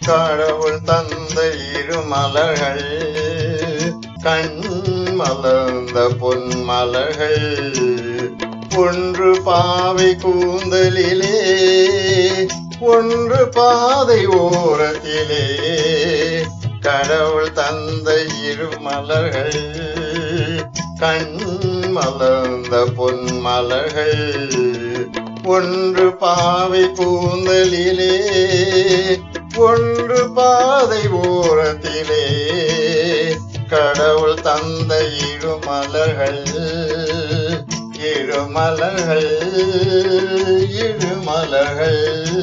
கடவுள் தந்த இரு மலர்கள் கண் மலர்ந்த பொன் மலர்கள் ஒன்று பாவை கூந்தலிலே ஒன்று பாதை ஓரத்திலே கடவுள் தந்த இரு மலர்கள் கண் மலர்ந்த பொன் மலர்கள் ஒன்று பாவை கூந்தலிலே ஒன்று பாதை ஓரத்திலே கடவுள் தந்த இரு மலர்கள் இரு மலர்கள் இரு மலர்கள்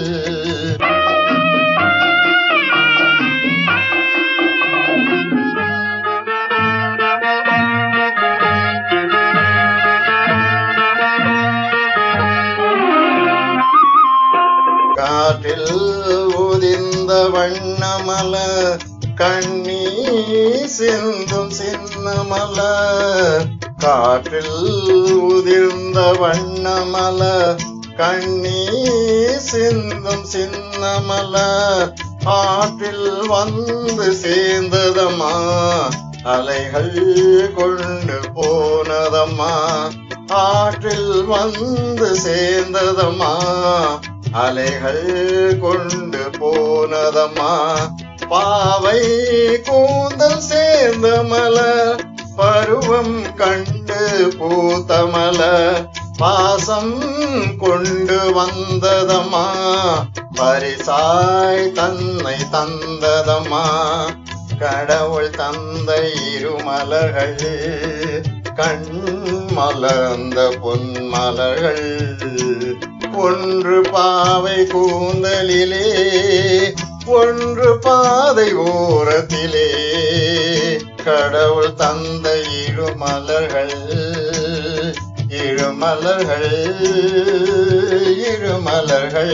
காற்றில் உதிர்ந்த வண்ணமல கண்ணீ சிந்தும் சின்னமல காற்றில் உதிர்ந்த வண்ணமல கண்ணீ சிந்தும் சின்னமல ஆற்றில் வந்து சேர்ந்ததம்மா அலைகள் கொண்டு போனதம்மா ஆற்றில் வந்து சேர்ந்ததம்மா அலைகள் கொண்டு போனதம்மா பாவை கூந்தல் சேர்ந்த மலர் பருவம் கண்டு பூத்த மலர் பாசம் கொண்டு வந்ததம்மா பரிசாய் தன்னை தந்ததம்மா கடவுள் தந்த இரு மலர்கள் கண் மலர்ந்த பொன் மலர்கள் ஒன்று பாவை கூந்தலிலே ஒன்று பாதை ஓரத்திலே கடவுள் தந்த இரு மலர்கள் இரு மலர்கள் இரு மலர்கள்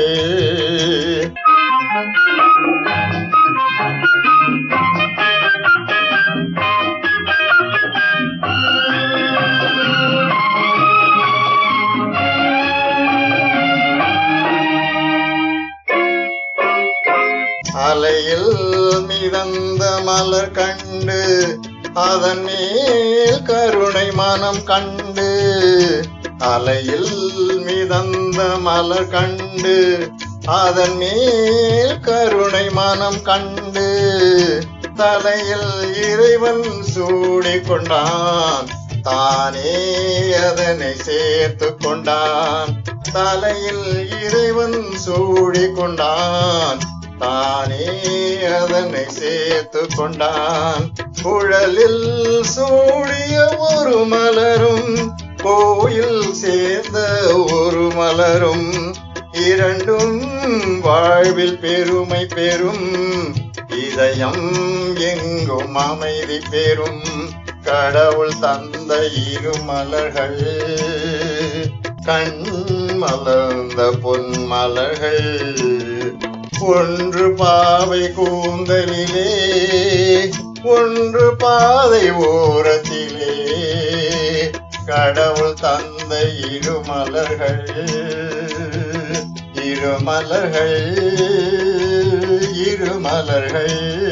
அலையில் மிதந்த மலர் கண்டு அதன் மேல் கருணை மனம் கண்டு அலையில் மிதந்த மலர் கண்டு அதன் மேல் கருணை மனம் கண்டு தலையில் இறைவன் சூடிக் கொண்டான் தானே அதனை சேர்த்து கொண்டான் தலையில் இறைவன் சூடிக் கொண்டான் தானே அதனை சேர்த்து கொண்டான் குழலில் சூடிய ஒரு மலரும் கோயில் சேர்ந்த ஒரு மலரும் இரண்டும் வாழ்வில் பெருமை பெறும் இதயம் எங்கும் அமைதி பெறும் கடவுள் தந்த இரு மலர்கள் கண் மலர்ந்த பொன் மலர்கள் ஒன்று பாவை கூந்தலிலே ஒன்று பாதை ஓரத்திலே கடவுள் தந்த இரு மலர்கள் இரு மலர்கள் இரு மலர்கள்